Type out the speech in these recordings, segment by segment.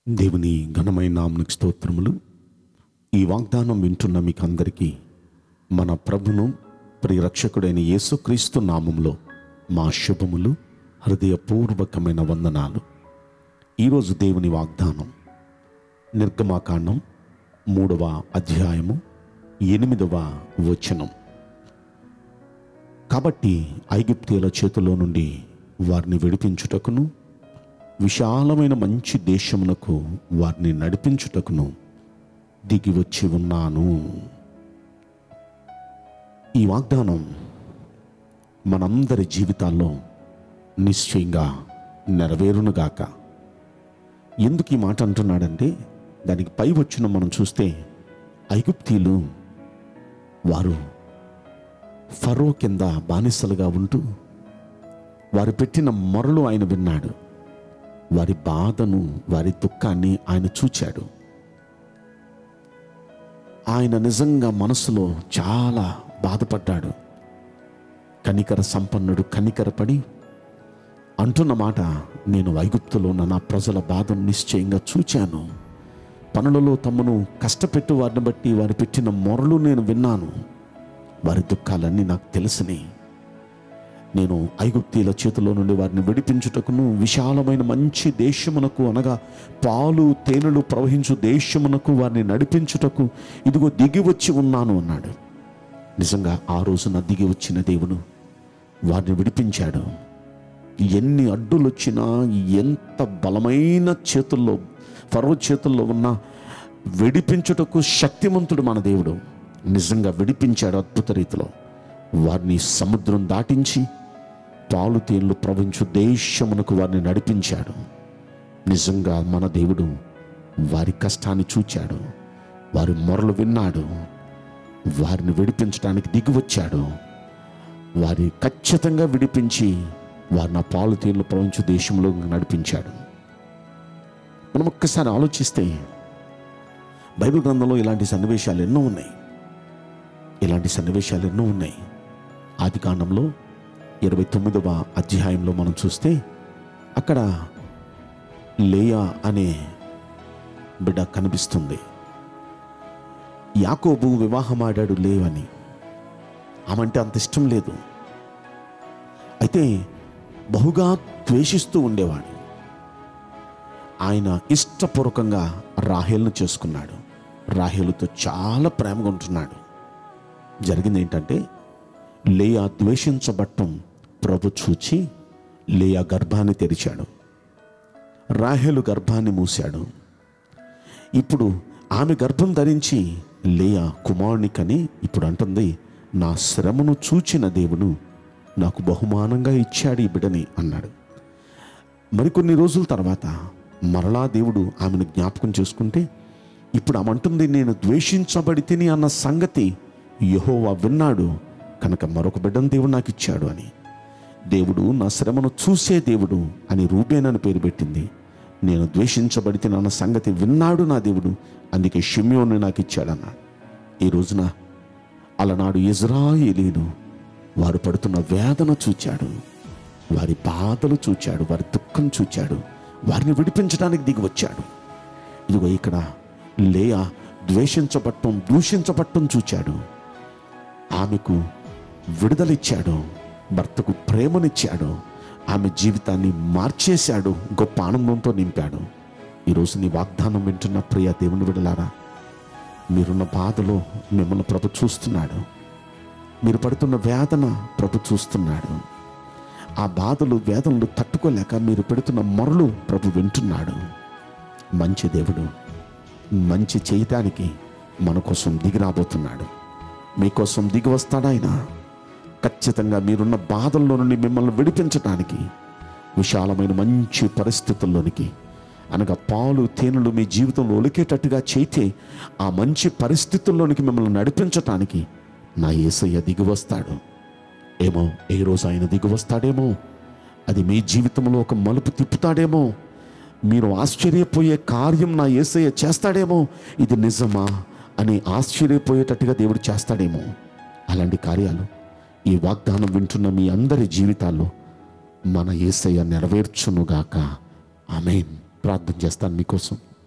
దేవుని ఘనమైన నామనికి స్తోత్రములు ఈ వాగ్దానం వింటున్న మీకు అందరికీ మన ప్రభును ప్రియరక్షకుడైన యేసుక్రీస్తు నామంలో మా శుభములు హృదయపూర్వకమైన వందనాలు ఈరోజు దేవుని వాగ్దానం నిర్గమాకాండం మూడవ అధ్యాయము ఎనిమిదవ వచనం కాబట్టి ఐగుప్తీయుల చేతిలో నుండి వారిని విడిపించుటకును విశాలమైన మంచి దేశమునకు వారిని నడిపించుటకును దిగి వచ్చి ఉన్నాను ఈ వాగ్దానం మనందరి జీవితాల్లో నిశ్చయంగా నెరవేరునుగాక ఎందుకు ఈ మాట అంటున్నాడంటే దానికి పై వచ్చిన మనం చూస్తే ఐగుప్తీయులు వారు ఫరో కింద బానిసలుగా ఉంటూ వారు పెట్టిన మొరలు ఆయన విన్నాడు వారి బాధను వారి దుఃఖాన్ని ఆయన చూచాడు ఆయన నిజంగా మనసులో చాలా బాధపడ్డాడు కనికర సంపన్నుడు కనికరపడి అంటున్న మాట నేను వైగుప్తులో ఉన్న నా ప్రజల బాధను నిశ్చయంగా చూచాను పనులలో తమను కష్టపెట్టు వారిని బట్టి వారు పెట్టిన మొరలు నేను విన్నాను వారి దుఃఖాలన్నీ నాకు తెలిసినాయి నేను ఐగుప్తీల చేతిలో నుండి వారిని విడిపించుటకును విశాలమైన మంచి దేశమునకు అనగా పాలు తేనెలు ప్రవహించు దేశమునకు వారిని నడిపించుటకు ఇదిగో దిగి వచ్చి ఉన్నాను అన్నాడు నిజంగా ఆ రోజున దిగి వచ్చిన దేవుడు వారిని విడిపించాడు ఎన్ని అడ్డులు వచ్చినా ఎంత బలమైన చేతుల్లో ఫరో చేతుల్లో ఉన్న విడిపించుటకు శక్తిమంతుడు మన దేవుడు నిజంగా విడిపించాడు అద్భుత రీతిలో వారిని సముద్రం దాటించి పాలు తేళ్లు ప్రవహించు దేశమునకు వారిని నడిపించాడు నిజంగా మన దేవుడు వారి కష్టాన్ని చూచాడు వారి మొరలు విన్నాడు వారిని విడిపించడానికి దిగి వచ్చాడు వారి ఖచ్చితంగా విడిపించి వారిని ఆ పాలు తేళ్లు ప్రవహించు దేశంలో నడిపించాడు మనం ఒక్కసారి ఆలోచిస్తే బైబిల్ గ్రంథంలో ఇలాంటి సన్నివేశాలు ఎన్నో ఉన్నాయి ఇలాంటి సన్నివేశాలు ఎన్నో ఉన్నాయి ఆది కాండంలో ఇరవై తొమ్మిదవ అధ్యాయంలో మనం చూస్తే అక్కడ లేయా అనే బిడ్డ కనిపిస్తుంది యాకోబు వివాహమాడాడు లేవని ఆమంటే అంత ఇష్టం లేదు అయితే బహుగా ద్వేషిస్తూ ఉండేవాడు ఆయన ఇష్టపూర్వకంగా రాహేల్ను చేసుకున్నాడు రాహేలుతో చాలా ప్రేమగా ఉంటున్నాడు జరిగింది ఏంటంటే లేయా ద్వేషించబట్టం ప్రభు చూచి లేయా గర్భాన్ని తెరిచాడు రాహేలు గర్భాన్ని మూశాడు ఇప్పుడు ఆమె గర్భం ధరించి లేయా కుమారుని కని ఇప్పుడు అంటుంది నా శ్రమను చూచిన దేవుడు నాకు బహుమానంగా ఇచ్చాడు ఈ బిడని అన్నాడు మరికొన్ని రోజుల తర్వాత మరలా దేవుడు ఆమెను జ్ఞాపకం చేసుకుంటే ఇప్పుడు ఆమె అంటుంది నేను ద్వేషించబడి తిని అన్న సంగతి యహోవా విన్నాడు కనుక మరొక బిడ్డను దేవుడు నాకు ఇచ్చాడు అని దేవుడు నా శ్రమను చూసే దేవుడు అని రూబేనని పేరు పెట్టింది నేను ద్వేషించబడితే అన్న సంగతి విన్నాడు నా దేవుడు అందుకే షిమ్యోని నాకు ఇచ్చాడన్నాడు ఈ రోజున అలనాడు ఇజ్రాయేలీలు వారు పడుతున్న వేదన చూచాడు వారి బాధలు చూచాడు వారి దుఃఖం చూచాడు వారిని విడిపించడానికి దిగి వచ్చాడు ఇదిగో ఇక్కడ లేయా ద్వేషించబట్టం దూషించబట్టం చూచాడు ఆమెకు విడుదలిచ్చాడు భర్తకు ప్రేమనిచ్చాడు ఆమె జీవితాన్ని మార్చేశాడు గొప్ప ఆనందంతో నింపాడు ఈరోజు నీ వాగ్దానం వింటున్న ప్రియ దేవుని విడలారా మీరున్న బాధలో మిమ్మల్ని ప్రభు చూస్తున్నాడు మీరు పడుతున్న వేదన ప్రభు చూస్తున్నాడు ఆ బాధలు వేదనలు తట్టుకోలేక మీరు పెడుతున్న మొరలు ప్రభు వింటున్నాడు మంచి దేవుడు మంచి చేయటానికి మన కోసం దిగి రాబోతున్నాడు మీకోసం దిగి వస్తాడాయన ఖచ్చితంగా మీరున్న బాధల్లో నుండి మిమ్మల్ని విడిపించడానికి విశాలమైన మంచి పరిస్థితుల్లోనికి అనగా పాలు తేనెలు మీ జీవితంలో ఒలికేటట్టుగా చేయితే ఆ మంచి పరిస్థితుల్లోనికి మిమ్మల్ని నడిపించటానికి నా ఏసయ్య దిగి వస్తాడు ఏమో ఏ రోజు ఆయన దిగి వస్తాడేమో అది మీ జీవితంలో ఒక మలుపు తిప్పుతాడేమో మీరు ఆశ్చర్యపోయే కార్యం నా ఏసయ్య చేస్తాడేమో ఇది నిజమా అని ఆశ్చర్యపోయేటట్టుగా దేవుడు చేస్తాడేమో అలాంటి కార్యాలు ఈ వాగ్దానం వింటున్న మీ అందరి జీవితాల్లో మన ఏసయ్య నెరవేర్చునుగాక ఆమెన్ ప్రార్థన చేస్తాను మీకోసం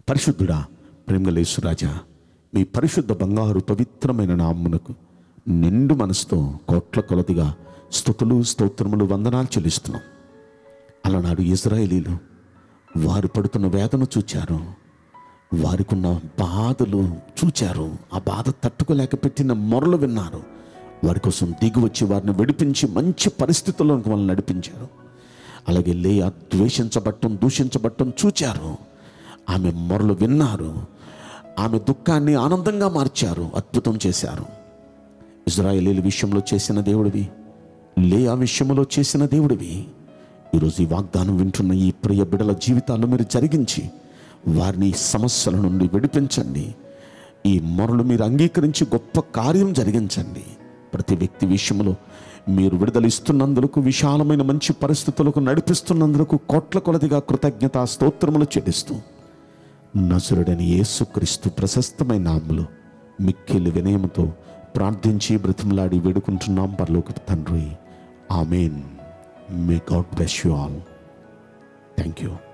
పరిశుద్ధుడా ప్రేమలేసురాజా మీ పరిశుద్ధ బంగారు పవిత్రమైన నామ్మునకు నిండు మనసుతో కోట్ల కొలదిగా స్థుతులు స్తోత్రములు వందనాలు చెల్లిస్తున్నాం అలనాడు ఇజ్రాయేలీలు వారు పడుతున్న వేదన చూచారు వారికున్న బాధలు చూచారు ఆ బాధ తట్టుకోలేక పెట్టిన మొరలు విన్నారు వారి కోసం దిగి వచ్చి వారిని విడిపించి మంచి పరిస్థితుల్లోకి వాళ్ళని నడిపించారు అలాగే లేయా ద్వేషించబట్టం దూషించబట్టం చూచారు ఆమె మొరలు విన్నారు ఆమె దుఃఖాన్ని ఆనందంగా మార్చారు అద్భుతం చేశారు ఇజ్రాయేలీల విషయంలో చేసిన దేవుడివి లేయా విషయంలో చేసిన దేవుడివి ఈరోజు ఈ వాగ్దానం వింటున్న ఈ ప్రియ బిడల జీవితాల్లో మీరు జరిగించి వారిని ఈ సమస్యల నుండి విడిపించండి ఈ మొరలు మీరు అంగీకరించి గొప్ప కార్యం జరిగించండి ప్రతి వ్యక్తి విషయంలో మీరు విడుదల ఇస్తున్నందుకు విశాలమైన మంచి పరిస్థితులకు నడిపిస్తున్నందుకు కోట్ల కొలదిగా కృతజ్ఞత స్తోత్రములు చెల్లిస్తూ నసురుడని యేసుక్రీస్తు ప్రశస్తమైన నామములో మిక్కిలి వినయముతో ప్రార్థించి బ్రతిమలాడి వేడుకుంటున్నాం పరలోక తండ్రి amen may God bless you all thank you